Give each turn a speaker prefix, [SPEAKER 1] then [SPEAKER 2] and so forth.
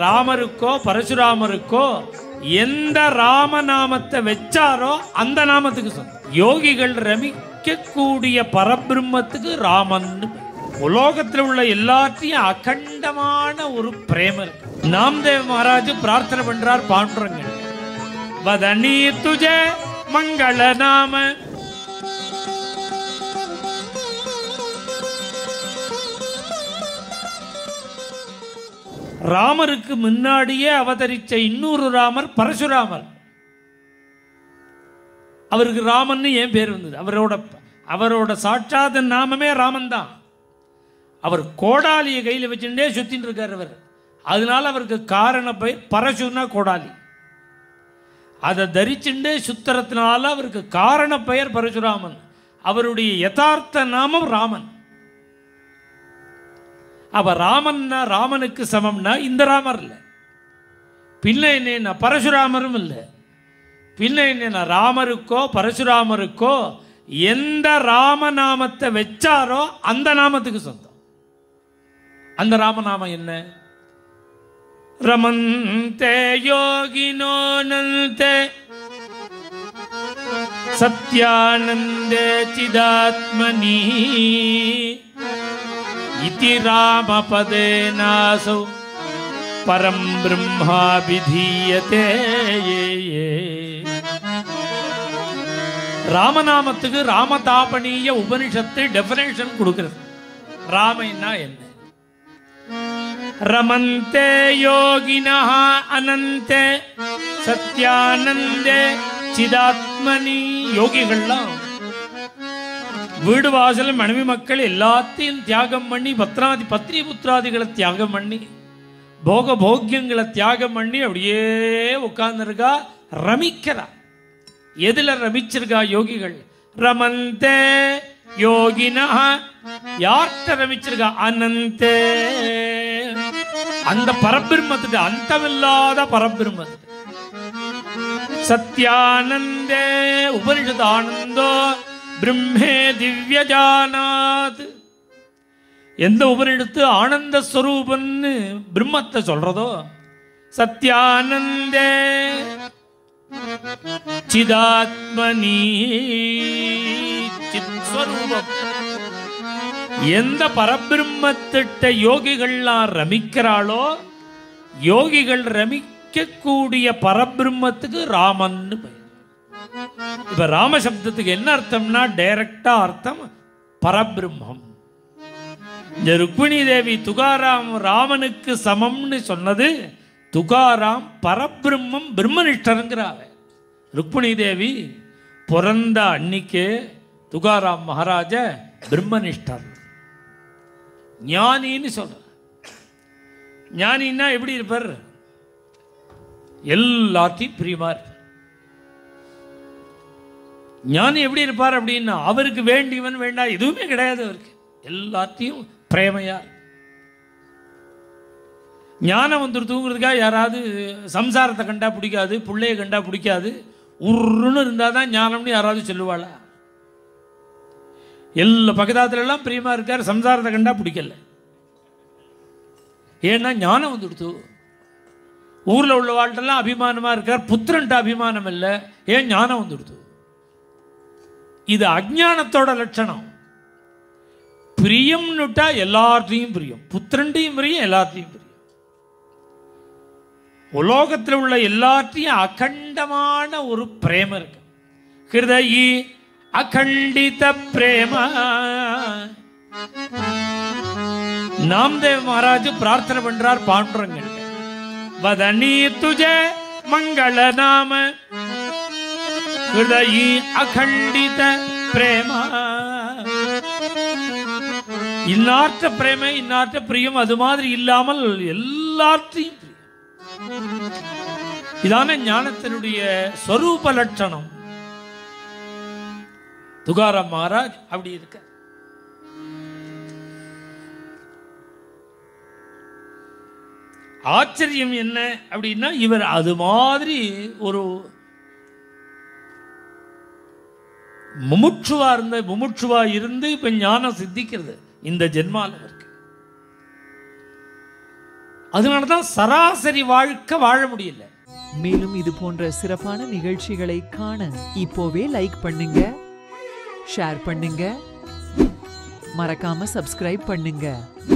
[SPEAKER 1] ராமருக்கோ பரசுராமருக்கோ எந்த ராமநாமத்தை வச்சாரோ அந்த நாமத்துக்கு சொந்தம் யோகிகள் ரமிக்கக்கூடிய பரபிரம்மத்துக்கு ராமன்னு பெயர். உலோகத்தில் உள்ள எல்லாத்தையும் அகண்டமான ஒரு பிரேமம் இருக்கு நாம்தேவ் மகாராஜ் பிரார்த்தனை பண்றார் பாண்டுரங்கள் வதனி துஜ மங்கள நாம ராமருக்கு முன்னாடியே அவதரிச்ச இன்னொரு ராமர் பரசுராமர் அவருக்கு ராமன்னு ஏன் பேர் வந்தது அவரோட அவரோட சாட்சாத நாமமே ராமன் தான் அவர் கோடாலியை கையில் வச்சுட்டே சுத்தின்னு இருக்கார் அவர் அதனால அவருக்கு காரண பெயர் பரசுனா கோடாலி அதை தரிச்சுண்டே சுத்தரத்தினால அவருக்கு காரண பெயர் பரசுராமன் அவருடைய யதார்த்த நாமம் ராமன் அப்ப ராமன்னா ராமனுக்கு சமம்னா இந்த ராமர் இல்லை பின்ன என்ன பரசுராமரும் இல்லை பின்ன என்ன ராமருக்கோ பரசுராமருக்கோ எந்த ராமநாமத்தை வச்சாரோ அந்த நாமத்துக்கு சொந்தம் அந்த ராமநாமம் என்ன ரமந்தே யோகினோ நந்தே சத்யானந்தே சிதாத்மனி इति रामपदेनासौ परं ब्रह्मा विधीयते ராமநாமத்துக்கு ராமதாபனீய உபனிஷத்து டெஃபினேஷன் கொடுக்கிறது ராமைன்னா என்ன ரமந்தே யோகினா அனந்தே சத்யானந்தே சிதாத்மனி யோகிகள்லாம் வீடு வாசல் மனைவி மக்கள் எல்லாத்தையும் தியாகம் பண்ணி பத்ராதி பத்னி புத்திராதிகளை தியாகம் பண்ணி போக போக்கியங்களை தியாகம் பண்ணி அப்படியே உட்கார்ந்துருக்கா ரமிக்கிறா எதுல ரமிச்சிருக்கா யோகிகள் ரமந்தே யோகினா யார்கிட்ட ரமிச்சிருக்கா அனந்தே அந்த பரபிரம்மத்துக்கு அந்தமில்லாத பரபிரம்மத்துக்கு சத்யானந்தே உபனிஷத் ஆனந்தோ பிரம்மே திவ்யஜானாத் எந்த உபனிடத்து ஆனந்த ஸ்வரூபன்னு பிரம்மத்தை சொல்றதோ சத்யானந்தே சிதாத்மனி சித் ஸ்வரூபம் எந்த பரபிரம்மத்திட்ட யோகிகள்லாம் ரமிக்கிறாளோ யோகிகள் ரமிக்கக்கூடிய பரபிரம்மத்துக்கு ராமன்னு பெயர் இப்ப ராம சப்தத்துக்கு என்ன அர்த்தம்னா டைரக்டா அர்த்தம் பரபிரம்மம் இந்த ருக்மிணி தேவி துகாராம் ராமனுக்கு சமம்னு சொன்னது துகாராம் பரபிரம்மம் பிரம்மனிஷ்டருங்கிறாவ ருக்மிணி தேவி பிறந்த அன்னிக்கே துகாராம் மகாராஜ பிரம்மனிஷ்டர் ஞானின்னு சொல்ற ஞானின்னா எப்படி இருப்பார் எல்லாத்தையும் பிரியமா இருப்பார் ஞானி எப்படி இருப்பார் அப்படின்னா அவருக்கு வேண்டியவன் வேண்டாம் எதுவுமே கிடையாது அவருக்கு எல்லாத்தையும் பிரேமையா ஞானம் வந்துட்டு தூங்குறதுக்காக யாராவது சம்சாரத்தை கண்டா பிடிக்காது பிள்ளைய கண்டா பிடிக்காது உருன்னு இருந்தால் தான் ஞானம்னு யாராவது சொல்லுவாளா எல்லா பக்கத்தாத்துல எல்லாம் பிரியமா இருக்கார் சம்சாரத்தை கண்டா பிடிக்கல ஏன்னா ஞானம் வந்துடுத்து ஊரில் உள்ள வாழ்ட்டெல்லாம் அபிமானமா இருக்கார் புத்திரன்ட்ட அபிமானம் இல்லை ஏன் ஞானம் வந்துடுத்து இது அஜ்ஞானத்தோட லட்சணம் பிரியம்னுட்டா எல்லாத்தையும் பிரியம் புத்திரண்டையும் பிரியம் எல்லாத்தையும் பிரியம் உலோகத்தில் உள்ள எல்லாத்தையும் அகண்டமான ஒரு பிரேமம் இருக்கு ஹிருதயி அகண்டித பிரேம நாம்தேவ் மகாராஜ் பிரார்த்தனை பண்றார் பாண்டுரங்கள் வதனி துஜ மங்கள நாம ஹிருதயி அகண்டித பிரேம இன்னாற்ற பிரேமை இன்னாற்ற பிரியம் அது மாதிரி இல்லாமல் எல்லாற்றையும் பிரியம் இதான ஞானத்தினுடைய ஸ்வரூப லட்சணம் துகாராம் மகாராஜ் அப்படி இருக்க ஆச்சரியம் என்ன அப்படின்னா இவர் அது மாதிரி ஒரு முமுட்சுவா இருந்த முமுட்சுவா இருந்து இப்ப ஞானம் சித்திக்கிறது இந்த ஜென்மால இருக்கு அதனால தான் சராசரி வாழ்க்கை வாழ முடியல
[SPEAKER 2] மேலும் இது போன்ற சிறப்பான நிகழ்ச்சிகளை காண இப்போவே லைக் பண்ணுங்க ஷேர் பண்ணுங்க மறக்காம சப்ஸ்கிரைப் பண்ணுங்க